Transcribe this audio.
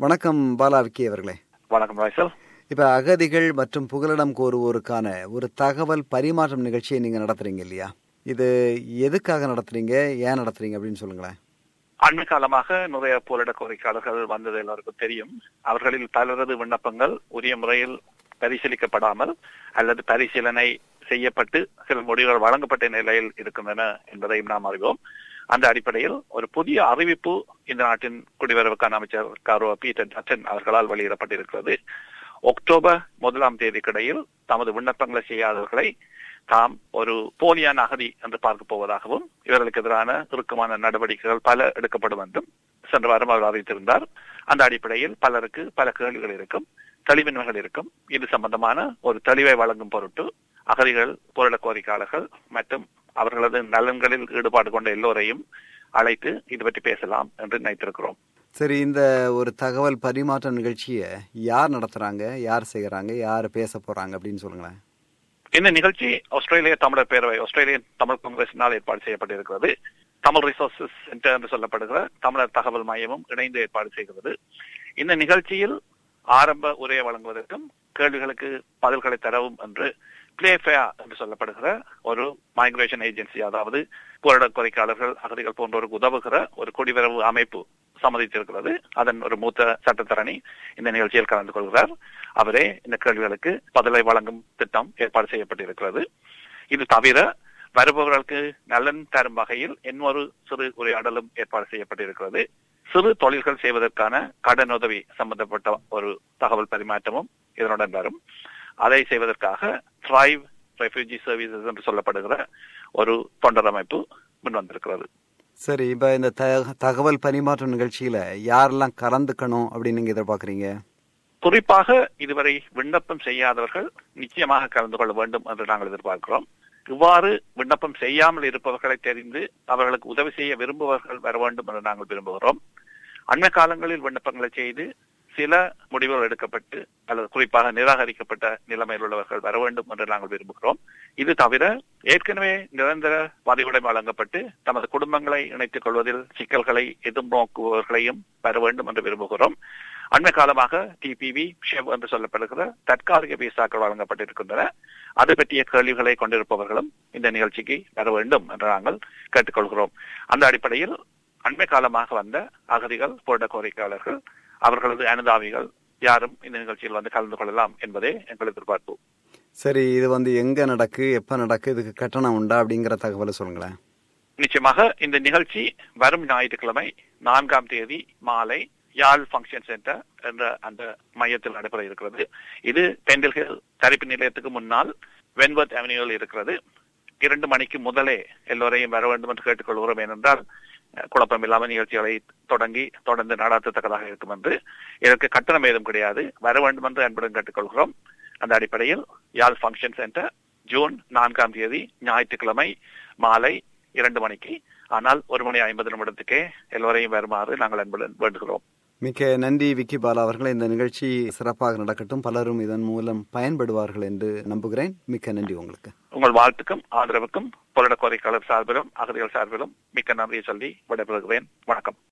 வணக்கம் பாலா விக்கி அவர்களே வணக்கம் ராய்சல் இப்ப அகதிகள் மற்றும் புகலிடம் கோருவோருக்கான ஒரு தகவல் பரிமாற்றம் நிகழ்ச்சியை நீங்க நடத்துறீங்க இல்லையா இது எதுக்காக நடத்துறீங்க ஏன் நடத்துறீங்க அப்படின்னு சொல்லுங்களேன் அண்மை காலமாக நிறைய போலிட கோரிக்கையாளர்கள் வந்தது எல்லாருக்கும் தெரியும் அவர்களில் பலரது விண்ணப்பங்கள் உரிய முறையில் பரிசீலிக்கப்படாமல் அல்லது பரிசீலனை செய்யப்பட்டு சில முடிவுகள் வழங்கப்பட்ட நிலையில் இருக்கின்றன என்பதையும் நாம் அறிவோம் அந்த அடிப்படையில் ஒரு புதிய அறிவிப்பு இந்த நாட்டின் குடிவரவுக்கான அமைச்சர் காரோ பீட்டர் டட்டன் அவர்களால் வெளியிடப்பட்டிருக்கிறது அக்டோபர் முதலாம் தேதிக்கிடையில் தமது விண்ணப்பங்களை செய்யாதவர்களை தாம் ஒரு போலியான அகதி என்று பார்க்க போவதாகவும் இவர்களுக்கு எதிரான இறுக்கமான நடவடிக்கைகள் பல எடுக்கப்படும் என்றும் சென்ற வாரம் அவர் அறிவித்திருந்தார் அந்த அடிப்படையில் பலருக்கு பல கேள்விகள் இருக்கும் தெளிவின்மைகள் இருக்கும் இது சம்பந்தமான ஒரு தெளிவை வழங்கும் பொருட்டு அகதிகள் போராட கோரிக்கையாளர்கள் மற்றும் அவர்களது நலன்களில் ஈடுபாடு கொண்ட எல்லோரையும் அழைத்து இது பற்றி பேசலாம் என்று நினைத்திருக்கிறோம் சரி இந்த ஒரு தகவல் பரிமாற்ற நிகழ்ச்சியை யார் நடத்துறாங்க யார் செய்யறாங்க யார் பேச போறாங்க அப்படின்னு சொல்லுங்களேன் இந்த நிகழ்ச்சி ஆஸ்திரேலிய தமிழர் பேரவை ஆஸ்திரேலியன் தமிழ் காங்கிரசினால் ஏற்பாடு செய்யப்பட்டிருக்கிறது தமிழ் ரிசோர்சஸ் சென்டர் என்று சொல்லப்படுகிற தமிழர் தகவல் மையமும் இணைந்து ஏற்பாடு செய்கிறது இந்த நிகழ்ச்சியில் ஆரம்ப உரையை வழங்குவதற்கும் கேள்விகளுக்கு பதில்களை தரவும் என்று பிளேஃபேயா என்று சொல்லப்படுகிற ஒரு மைக்ரேஷன் ஏஜென்சி அதாவது போராட கோரிக்கையாளர்கள் அகதிகள் போன்றோருக்கு உதவுகிற ஒரு குடிவரவு அமைப்பு சம்மதித்திருக்கிறது அதன் ஒரு மூத்த சட்டத்தரணி இந்த நிகழ்ச்சியில் கலந்து கொள்கிறார் அவரே இந்த கேள்விகளுக்கு பதிலை வழங்கும் திட்டம் ஏற்பாடு செய்யப்பட்டிருக்கிறது இது தவிர வருபவர்களுக்கு நலன் தரும் வகையில் இன்னொரு சிறு உரையாடலும் ஏற்பாடு செய்யப்பட்டிருக்கிறது சிறு தொழில்கள் செய்வதற்கான கடன் உதவி சம்பந்தப்பட்ட ஒரு தகவல் பரிமாற்றமும் இதனுடன் வரும் அதை செய்வதற்காக த்ரைவ் ரெஃப்யூஜி சர்வீசஸ் என்று சொல்லப்படுகிற ஒரு தொண்டர் அமைப்பு முன் வந்திருக்கிறது சரி இப்ப இந்த தகவல் பரிமாற்ற நிகழ்ச்சியில யாரெல்லாம் கலந்துக்கணும் அப்படின்னு நீங்க எதிர்பார்க்கறீங்க குறிப்பாக இதுவரை விண்ணப்பம் செய்யாதவர்கள் நிச்சயமாக கலந்து கொள்ள வேண்டும் என்று நாங்கள் எதிர்பார்க்கிறோம் இவ்வாறு விண்ணப்பம் செய்யாமல் இருப்பவர்களை தெரிந்து அவர்களுக்கு உதவி செய்ய விரும்புபவர்கள் வர வேண்டும் என்று நாங்கள் விரும்புகிறோம் அண்மை காலங்களில் விண்ணப்பங்களை செய்து சில முடிவுகள் எடுக்கப்பட்டு அல்லது குறிப்பாக நிராகரிக்கப்பட்ட நிலைமையில் உள்ளவர்கள் வர வேண்டும் என்று நாங்கள் விரும்புகிறோம் இது தவிர ஏற்கனவே நிரந்தர பதிவுடை வழங்கப்பட்டு தமது குடும்பங்களை இணைத்துக் கொள்வதில் சிக்கல்களை எதிர்நோக்குபவர்களையும் வர வேண்டும் என்று விரும்புகிறோம் அண்மை காலமாக டிபிவி ஷெவ் என்று சொல்லப்படுகிற தற்காலிக விசாக்கள் வழங்கப்பட்டிருக்கின்றன அது பற்றிய கேள்விகளை கொண்டிருப்பவர்களும் இந்த நிகழ்ச்சிக்கு வர வேண்டும் என்று நாங்கள் கேட்டுக்கொள்கிறோம் அந்த அடிப்படையில் அண்மை காலமாக வந்த அகதிகள் போராட்ட கோரிக்கையாளர்கள் அவர்களது அனுதாபிகள் யாரும் இந்த நிகழ்ச்சியில் வந்து கலந்து கொள்ளலாம் என்பதே எங்கள் எதிர்பார்ப்பு சரி இது வந்து எங்க நடக்கு எப்ப நடக்கு இதுக்கு கட்டணம் உண்டா அப்படிங்கிற தகவலை சொல்லுங்களேன் நிச்சயமாக இந்த நிகழ்ச்சி வரும் ஞாயிற்றுக்கிழமை நான்காம் தேதி மாலை யாழ் ஃபங்க்ஷன் சென்டர் என்ற அந்த மையத்தில் நடைபெற இருக்கிறது இது பெண்டில் ஹில் தரிப்பு நிலையத்துக்கு முன்னால் வென்வர்த் அவென்யூவில் இருக்கிறது இரண்டு மணிக்கு முதலே எல்லோரையும் வர வேண்டும் என்று கேட்டுக்கொள்கிறோம் ஏனென்றால் குழப்பம் இல்லாமல் நிகழ்ச்சிகளை தொடங்கி தொடர்ந்து நடாத்தத்தக்கதாக இருக்கும் என்று இதற்கு கட்டணம் ஏதும் கிடையாது வர வேண்டும் என்று அன்புடன் கேட்டுக்கொள்கிறோம் அந்த அடிப்படையில் யாழ் ஃபங்க்ஷன் சென்டர் ஜூன் நான்காம் தேதி ஞாயிற்றுக்கிழமை மாலை இரண்டு மணிக்கு ஆனால் ஒரு மணி ஐம்பது நிமிடத்துக்கே எல்லோரையும் வருமாறு நாங்கள் அன்புடன் வேண்டுகிறோம் மிக்க நன்றி விக்கி பாலா அவர்களே இந்த நிகழ்ச்சி சிறப்பாக நடக்கட்டும் பலரும் இதன் மூலம் பயன்படுவார்கள் என்று நம்புகிறேன் மிக்க நன்றி உங்களுக்கு உங்கள் வாழ்த்துக்கும் ஆதரவுக்கும் பொருட கோரிக்கையாளர் சார்பிலும் அகதிகள் சார்பிலும் மிக்க நன்றியை சொல்லி விடைபெறுகிறேன் வணக்கம்